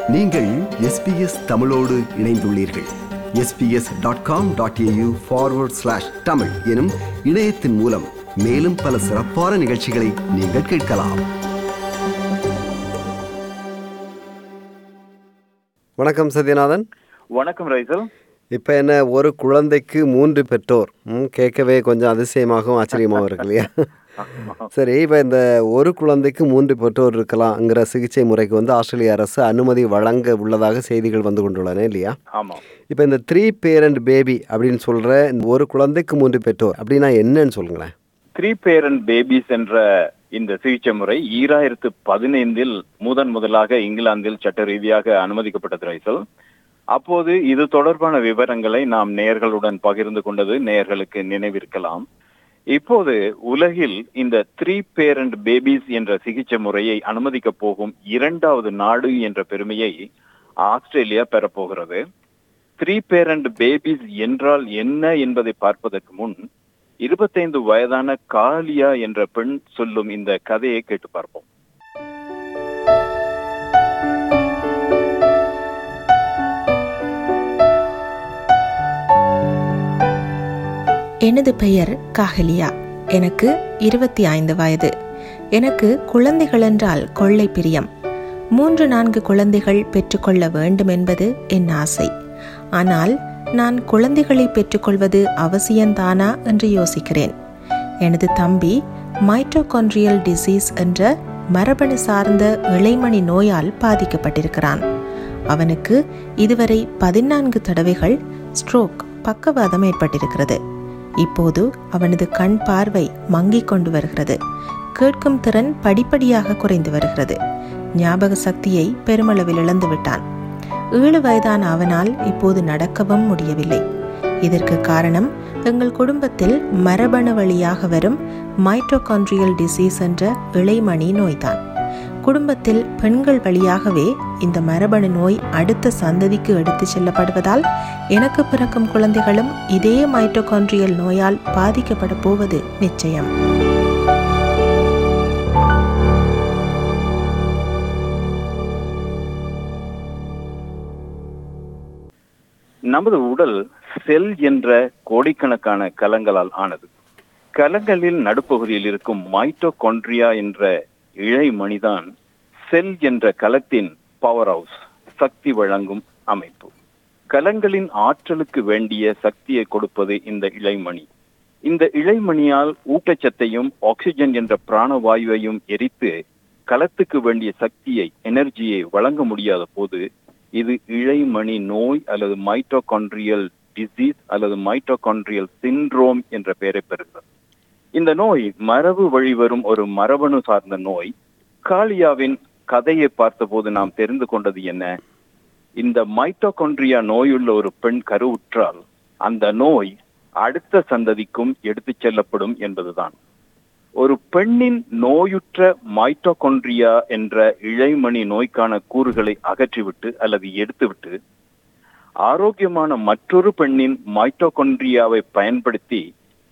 நீங்கள் எஸ்பிஎஸ் தமிழோடு இணைந்துள்ளீர்கள் SBS dot com dot AU forward slash Tamil எனும் இணையத்தின் மூலம் மேலும் பல சிறப்பான நிகழ்ச்சிகளை நீங்கள் கேட்கலாம் வணக்கம் சத்யநாதன் வணக்கம் ரைசல் இப்போ என்ன ஒரு குழந்தைக்கு மூன்று பெற்றோர் ம், கேட்கவே கொஞ்சம் அதிசயமாகவும் ஆச்சரியமாகவும் இருக்கு இல்லையா சரி இப்போ இந்த ஒரு குழந்தைக்கு மூன்று பெற்றோர் இருக்கலாம்ங்கிற சிகிச்சை முறைக்கு வந்து ஆஸ்திரேலிய அரசு அனுமதி வழங்க உள்ளதாக செய்திகள் வந்து கொண்டுள்ளன இல்லையா ஆமாம் இப்போ இந்த த்ரீ பேரண்ட் பேபி அப்படின்னு சொல்கிற இந்த ஒரு குழந்தைக்கு மூன்று பெற்றோர் அப்படின்னா என்னன்னு சொல்லுங்களேன் த்ரீ பேரண்ட் பேபிஸ் என்ற இந்த சிகிச்சை முறை ஈராயிரத்து பதினைந்தில் முதன் முதலாக இங்கிலாந்தில் சட்ட ரீதியாக அனுமதிக்கப்பட்டது ரைசல் அப்போது இது தொடர்பான விவரங்களை நாம் நேயர்களுடன் பகிர்ந்து கொண்டது நேயர்களுக்கு நினைவிருக்கலாம் இப்போது உலகில் இந்த த்ரீ பேரண்ட் பேபிஸ் என்ற சிகிச்சை முறையை அனுமதிக்கப் போகும் இரண்டாவது நாடு என்ற பெருமையை ஆஸ்திரேலியா பெறப்போகிறது த்ரீ பேரண்ட் பேபிஸ் என்றால் என்ன என்பதை பார்ப்பதற்கு முன் இருபத்தைந்து வயதான காலியா என்ற பெண் சொல்லும் இந்த கதையை கேட்டு பார்ப்போம் எனது பெயர் காஹலியா எனக்கு இருபத்தி ஐந்து வயது எனக்கு குழந்தைகள் என்றால் கொள்ளை பிரியம் மூன்று நான்கு குழந்தைகள் பெற்றுக்கொள்ள வேண்டும் என்பது என் ஆசை ஆனால் நான் குழந்தைகளை பெற்றுக்கொள்வது அவசியம்தானா என்று யோசிக்கிறேன் எனது தம்பி மைட்டோகான்ட்ரியல் டிசீஸ் என்ற மரபணு சார்ந்த இளைமணி நோயால் பாதிக்கப்பட்டிருக்கிறான் அவனுக்கு இதுவரை பதினான்கு தடவைகள் ஸ்ட்ரோக் பக்கவாதம் ஏற்பட்டிருக்கிறது இப்போது அவனது கண் பார்வை மங்கிக் கொண்டு வருகிறது கேட்கும் திறன் படிப்படியாக குறைந்து வருகிறது ஞாபக சக்தியை பெருமளவில் இழந்து விட்டான் ஏழு வயதான அவனால் இப்போது நடக்கவும் முடியவில்லை இதற்கு காரணம் எங்கள் குடும்பத்தில் மரபணு வழியாக வரும் மைட்டோகான்ட்ரியல் டிசீஸ் என்ற இளைமணி நோய்தான் குடும்பத்தில் பெண்கள் வழியாகவே இந்த மரபணு நோய் அடுத்த சந்ததிக்கு எடுத்துச் செல்லப்படுவதால் எனக்கு பிறக்கும் குழந்தைகளும் இதே மைட்டோகான்ட்ரியல் நோயால் பாதிக்கப்பட போவது நிச்சயம் நமது உடல் செல் என்ற கோடிக்கணக்கான கலங்களால் ஆனது கலங்களில் நடுப்பகுதியில் இருக்கும் மைட்டோகான்ட்ரியா என்ற இழை மணிதான் செல் என்ற கலத்தின் பவர் ஹவுஸ் சக்தி வழங்கும் அமைப்பு கலங்களின் ஆற்றலுக்கு வேண்டிய சக்தியை கொடுப்பது இந்த இழைமணி இந்த இழைமணியால் ஊட்டச்சத்தையும் ஆக்சிஜன் என்ற பிராணவாயுவையும் எரித்து கலத்துக்கு வேண்டிய சக்தியை எனர்ஜியை வழங்க முடியாத போது இது இழைமணி நோய் அல்லது மைட்டோகான்ட்ரியல் டிசீஸ் அல்லது மைட்டோகான்ட்ரியல் சிண்ட்ரோம் என்ற பெயரை பெறுகிறது இந்த நோய் மரபு வழி வரும் ஒரு மரபணு சார்ந்த நோய் காலியாவின் கதையை பார்த்தபோது நாம் தெரிந்து கொண்டது என்ன இந்த மைட்டோகான்ட்ரியா நோயுள்ள ஒரு பெண் கருவுற்றால் அந்த நோய் அடுத்த சந்ததிக்கும் எடுத்துச் செல்லப்படும் என்பதுதான் ஒரு பெண்ணின் நோயுற்ற மைட்டோகான்ட்ரியா என்ற இழைமணி நோய்க்கான கூறுகளை அகற்றிவிட்டு அல்லது எடுத்துவிட்டு ஆரோக்கியமான மற்றொரு பெண்ணின் மைட்டோகான்ட்ரியாவை பயன்படுத்தி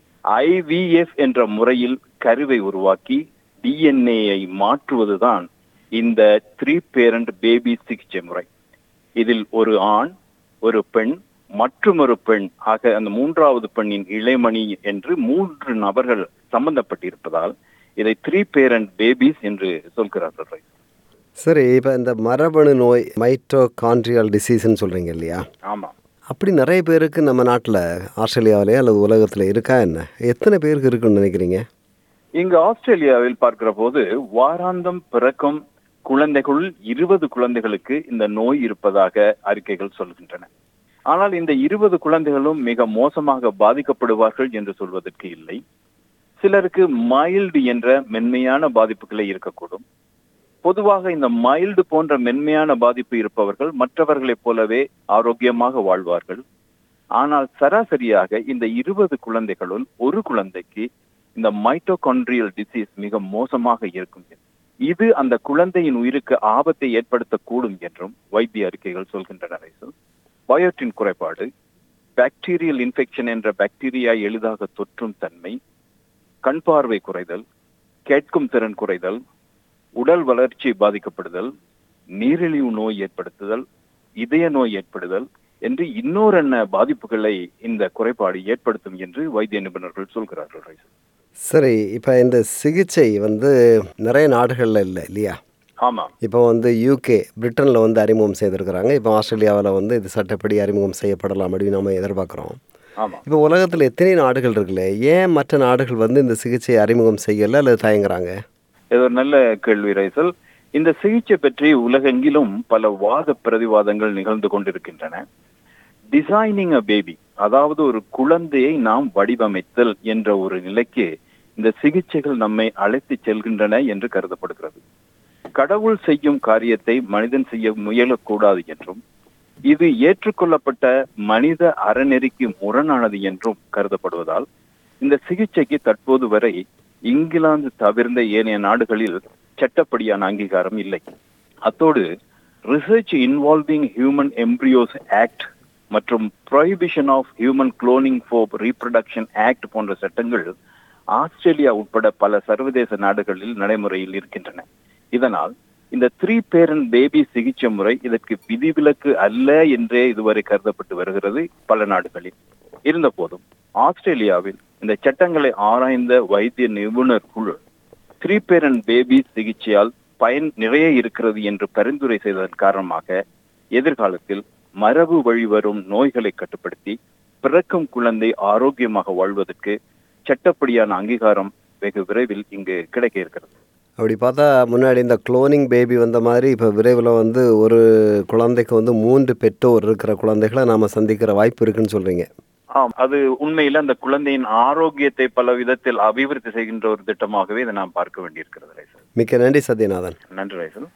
ஐவிஎஃப் என்ற முறையில் கருவை உருவாக்கி டிஎன்ஏயை மாற்றுவதுதான் இந்த த்ரீ பேரண்ட் பேபி சிகிச்சை முறை இதில் ஒரு ஆண் ஒரு பெண் மற்றும் ஒரு பெண் ஆக அந்த மூன்றாவது பெண்ணின் இளைமணி என்று மூன்று நபர்கள் சம்பந்தப்பட்டிருப்பதால் இதை த்ரீ பேரண்ட் பேபிஸ் என்று சொல்கிறார்கள் சரி இப்போ இந்த மரபணு நோய் மைட்டோகான்ட்ரியல் டிசீஸ்ன்னு சொல்கிறீங்க இல்லையா ஆமா அப்படி நிறைய பேருக்கு நம்ம நாட்டில் ஆஸ்திரேலியாவிலே அல்லது உலகத்தில் இருக்கா என்ன எத்தனை பேருக்கு இருக்குன்னு நினைக்கிறீங்க இங்கு ஆஸ்திரேலியாவில் பார்க்கிற போது வாராந்தம் பிறக்கும் குழந்தைகள் இருபது குழந்தைகளுக்கு இந்த நோய் இருப்பதாக அறிக்கைகள் சொல்கின்றன ஆனால் இந்த இருபது குழந்தைகளும் மிக மோசமாக பாதிக்கப்படுவார்கள் என்று சொல்வதற்கு இல்லை சிலருக்கு மைல்டு என்ற மென்மையான பாதிப்புகளை இருக்கக்கூடும் பொதுவாக இந்த மைல்டு போன்ற மென்மையான பாதிப்பு இருப்பவர்கள் மற்றவர்களைப் போலவே ஆரோக்கியமாக வாழ்வார்கள் ஆனால் சராசரியாக இந்த இருபது குழந்தைகளுள் ஒரு குழந்தைக்கு இந்த மைட்டோகான்ட்ரியல் டிசீஸ் மிக மோசமாக இருக்கும் இது அந்த குழந்தையின் உயிருக்கு ஆபத்தை ஏற்படுத்தக்கூடும் என்றும் வைத்திய அறிக்கைகள் சொல்கின்றன ரைசல். பயோட்டின் குறைபாடு பாக்டீரியல் இன்ஃபெக்ஷன் என்ற பாக்டீரியா எளிதாக தொற்றும் தன்மை கண் பார்வை குறைதல் கேட்கும் திறன் குறைதல் உடல் வளர்ச்சி பாதிக்கப்படுதல் நீரிழிவு நோய் ஏற்படுத்துதல் இதய நோய் ஏற்படுதல் என்று இன்னொரு என்ன பாதிப்புகளை இந்த குறைபாடு ஏற்படுத்தும் என்று வைத்திய நிபுணர்கள் சொல்கிறார்கள் ரைசல். சரி இப்போ இந்த சிகிச்சை வந்து நிறைய நாடுகளில் இல்லை இல்லையா ஆமாம் இப்போ வந்து யூகே பிரிட்டனில் வந்து அறிமுகம் செய்திருக்கிறாங்க இப்போ ஆஸ்திரேலியாவில் வந்து இது சட்டப்படி அறிமுகம் செய்யப்படலாம் அப்படின்னு நம்ம எதிர்பார்க்குறோம் ஆமாம் இப்போ உலகத்தில் எத்தனை நாடுகள் இருக்குல்ல ஏன் மற்ற நாடுகள் வந்து இந்த சிகிச்சையை அறிமுகம் செய்யலை அல்லது தயங்குறாங்க இது ஒரு நல்ல கேள்வி ரைசல் இந்த சிகிச்சை பற்றி உலகெங்கிலும் பல வாத பிரதிவாதங்கள் நிகழ்ந்து கொண்டிருக்கின்றன டிசைனிங் அ பேபி அதாவது ஒரு குழந்தையை நாம் வடிவமைத்தல் என்ற ஒரு நிலைக்கு இந்த சிகிச்சைகள் நம்மை அழைத்து செல்கின்றன என்று கருதப்படுகிறது கடவுள் செய்யும் காரியத்தை மனிதன் செய்ய முயலக்கூடாது என்றும் இது ஏற்றுக்கொள்ளப்பட்ட மனித அறநெறிக்கு முரணானது என்றும் கருதப்படுவதால் இந்த சிகிச்சைக்கு தற்போது வரை இங்கிலாந்து தவிர்ந்த ஏனைய நாடுகளில் சட்டப்படியான அங்கீகாரம் இல்லை அத்தோடு research involving human embryos act மற்றும் prohibition of human cloning for reproduction act போன்ற சட்டங்கள் ஆஸ்திரேலியா உட்பட பல சர்வதேச நாடுகளில் நடைமுறையில் இருக்கின்றன இதனால் இந்த த்ரீ பேரண்ட் பேபி சிகிச்சை முறை இதற்கு விதிவிலக்கு அல்ல என்றே இதுவரை கருதப்பட்டு வருகிறது பல நாடுகளில் இருந்த போதும் ஆஸ்திரேலியாவில் இந்த சட்டங்களை ஆராய்ந்த வைத்திய நிபுணர் குழு த்ரீ பேரண்ட் பேபி சிகிச்சையால் பயன் நிறைய இருக்கிறது என்று பரிந்துரை செய்ததன் காரணமாக எதிர்காலத்தில் மரபு வழி வரும் நோய்களை கட்டுப்படுத்தி பிறக்கும் குழந்தை ஆரோக்கியமாக வாழ்வதற்கு சட்டப்படியான அங்கீகாரம் வெகு விரைவில் இங்கு கிடைக்க இருக்கிறது அப்படி பார்த்தா முன்னாடி இந்த குளோனிங் பேபி வந்த மாதிரி இப்போ விரைவில் வந்து ஒரு குழந்தைக்கு வந்து மூன்று பெற்றோர் இருக்கிற குழந்தைகளை நாம் சந்திக்கிற வாய்ப்பு இருக்குன்னு சொல்கிறீங்க ஆம் அது உண்மையில் அந்த குழந்தையின் ஆரோக்கியத்தை பல விதத்தில் அபிவிருத்தி செய்கின்ற ஒரு திட்டமாகவே இதை நாம் பார்க்க வேண்டியிருக்கிறது ரைசல் மிக்க நன்றி சத்யநாதன் நன்றி ரைசல்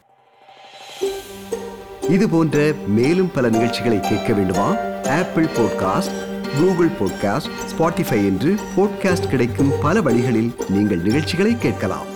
இது போன்ற மேலும் பல நிகழ்ச்சிகளை கேட்க வேண்டுமா Apple podcast Google podcast Spotify என்று பாட்காஸ்ட் கிடைக்கும் பல வழிகளில் நீங்கள் நிகழ்ச்சிகளை கேட்கலாம்